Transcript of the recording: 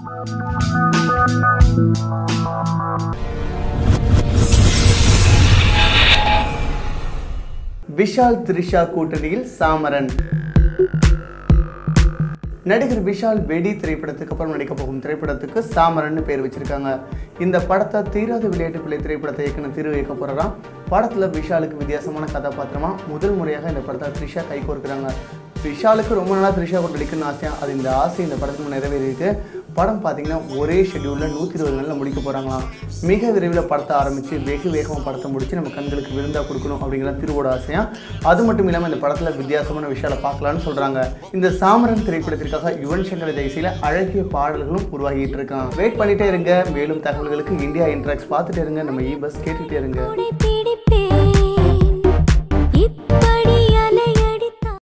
விஷால் த்ரிஷா கூட்டணியில் சாமரன் நடிகர் விஷால் வெடி திரைப்படத்துக்கு அப்புறம் நடிக்க போகும் திரைப்படத்துக்கு சாமரன் பேர் வச்சிருக்காங்க இந்த படத்தை தீராத விளையாட்டு பிள்ளை திரைப்படத்தை இயக்குன திரு இயக்க போறாராம் படத்துல விஷாலுக்கு வித்தியாசமான கதாபாத்திரமா முதல் முறையாக இந்த படத்தை த்ரிஷா கை கோர்க்குறாங்க விஷாலுக்கு ரொம்ப நாளாக த்ரிஷா கூட நடிக்கணும்னு ஆசையா அது இந்த ஆசை இந்த படத்துக்கு நிறைவேறியிருக்கு படம் பார்த்தீங்கன்னா ஒரே ஷெட்யூலில் நூற்றி இருபது நாளில் முடிக்க போகிறாங்களாம் மிக விரைவில் படத்தை ஆரம்பித்து வெகு வேகமாக படத்தை முடித்து நம்ம கண்களுக்கு விருந்தாக கொடுக்கணும் அப்படிங்கிற திருவோட ஆசையா அது மட்டும் இல்லாமல் இந்த படத்தில் வித்தியாசமான விஷயால பார்க்கலான்னு சொல்கிறாங்க இந்த சாமரன் திரைப்படத்திற்காக யுவன் சங்கர் ஜெயசில அழகிய பாடல்களும் உருவாகிட்டு இருக்கான் வெயிட் பண்ணிட்டே இருங்க மேலும் தகவல்களுக்கு இந்தியா இன்ட்ராக்ஸ் பார்த்துட்டே இருங்க நம்ம இ பஸ் கேட்டுகிட்டே இருங்க உடைப்பே